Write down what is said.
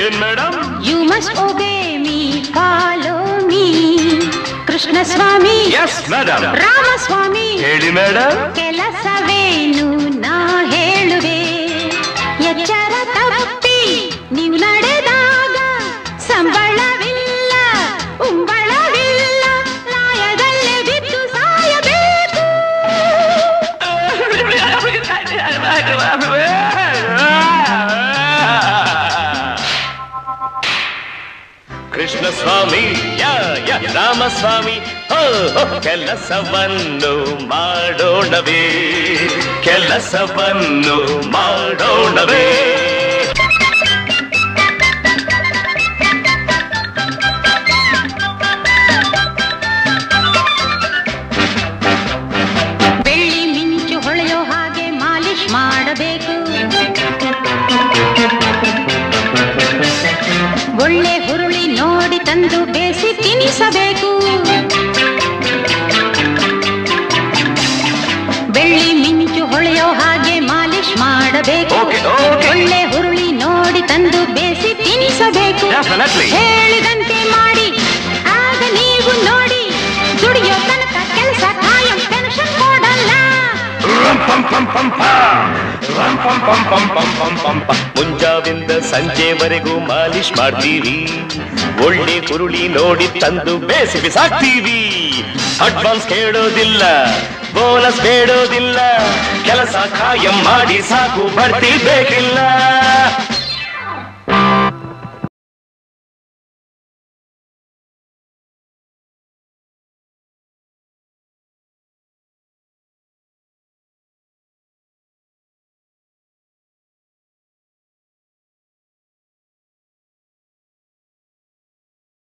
ಏನ್ madam you must obey me follow me Krishna Swami yes madam Ramaswamy ಹೇಳಿ madam ಕೆಲಸವೇನು ನಾ ಹೇಳುವೆ ಎಚ್ಚರ ತಪ್ಪಿ ನೀವು ನಡೆದಾಗ ಸಂಬಳವಿಲ್ಲ ಉಂಬಳವಿಲ್ಲ ಲಾಯದಲ್ಲೇ ಬಿದ್ದು ಸಾಯಬೇಕು ಕೃಷ್ಣ ಸ್ವಾಮಿ ಯ ಯ ರಾಮಸ್ವಾಮಿ ಹೋ ಹೋ, ಕೆಲಸವನ್ನು ಮಾಡೋಣವೇ ಕೆಲಸವನ್ನು ಮಾಡೋಣವೇ ಬೆಳ್ಳಿ ಮಿಂಚು ಹೊಳೆಯೋ ಹಾಗೆ ಮಾಲಿಶ್ ಮಾಡಬೇಕು ಒಳ್ಳೆ ಹುರುಳಿ ನೋಡಿ ತಂದು ಬೇಸಿ ತಿನ್ನಿಸಬೇಕು ಬೆಳ್ಳಿ ಮಿಂಚು ಹೊಳೆಯೋ ಹಾಗೆ ಮಾಲಿಶ್ ಮಾಡಬೇಕು Okay, okay. ಒಳ್ಳೆ ಹುರುಳಿ ನೋಡಿ ತಂದು ಬೇಸಿ ತಿನ್ನಿಸಬೇಕು Definitely. ಹೇಳಿದಂತೆ ಮಾಡಿ ಆಗ ನೀವು ನೋಡಿ ದುಡಿಯೋ ತನಕ ಕೆಲಸ ಕಾಯಂ ಟೆನ್ಷನ್ ಕೊಡಲ್ಲ ಮುಂಜಾವಿಂದ ಸಂಜೆವರೆಗೂ ಮಾಲಿಶ್ ಮಾಡ್ತೀವಿ ಒಳ್ಳೆ ಕುರುಳಿ ನೋಡಿ ತಂದು ಬೇಸಿ ಬಿಸಾಕ್ತೀವಿ ಅಡ್ವಾನ್ಸ್ ಕೇಳೋದಿಲ್ಲ ಬೋನಸ್ ಬೇಡೋದಿಲ್ಲ ಕೆಲಸ ಕಾಯಂ ಮಾಡಿ ಸಾಕು ಬರ್ತಿ ಬೇಕಿಲ್ಲ